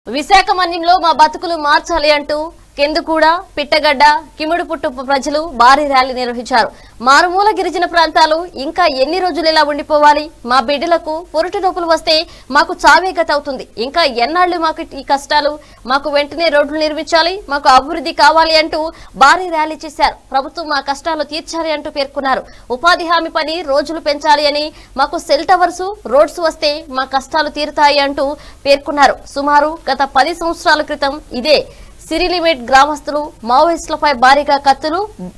విశాఖ మన్యంలో మా బతుకులు మార్చాలి అంటూ కెందుకూడ పిట్టగడ్డ కిముడుపుట్టు ప్రజలు భారీ ర్యాలీ నిర్వహించారు మారుమూల గిరిజన ప్రాంతాలు ఇంకా ఎన్ని రోజులు ఇలా ఉండిపోవాలి మా బిడ్డలకు పురుటి నొప్పులు వస్తే మాకు చావే గత అవుతుంది ఇంకా ఎన్నాళ్లు మాకు ఈ కష్టాలు మాకు వెంటనే రోడ్లు నిర్మించాలి మాకు అభివృద్ధి కావాలి అంటూ భారీ ర్యాలీ చేశారు ప్రభుత్వం మా కష్టాలు తీర్చాలి అంటూ పేర్కొన్నారు ఉపాధి హామీ పని రోజులు పెంచాలి అని మాకు సెల్ టవర్స్ రోడ్స్ వస్తే మా కష్టాలు తీరుతాయి అంటూ పేర్కొన్నారు సుమారు గత పది సంవత్సరాల క్రితం ఇదే సిరిలిమిట్ గ్రామస్తులు మావోయిస్టులపై భారీగా కత్తులు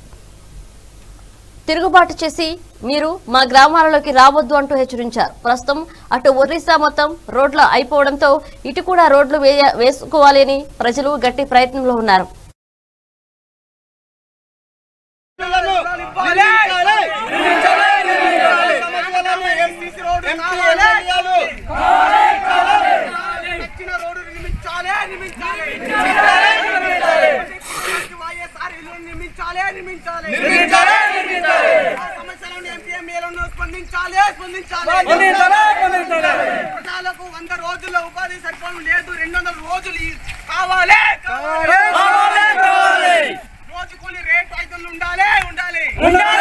తిరుగుబాటు చేసి మీరు మా గ్రామాలలోకి రావద్దు అంటూ హెచ్చరించారు ప్రస్తుతం అటు ఒరిస్సా మొత్తం రోడ్లు అయిపోవడంతో ఇటు కూడా రోడ్లు వేయ- వేసుకోవాలి అని ప్రజలు గట్టి ప్రయత్నంలో ఉన్నారు ప్రజలకు వంద రోజుల్లో ఉపాధి సరిపోవడం లేదు రెండు వందల రోజులు ఈ- కావాలి కావాలి రోజు కొన్ని రేట్ ఐదు ఉండాలి ఉండాలి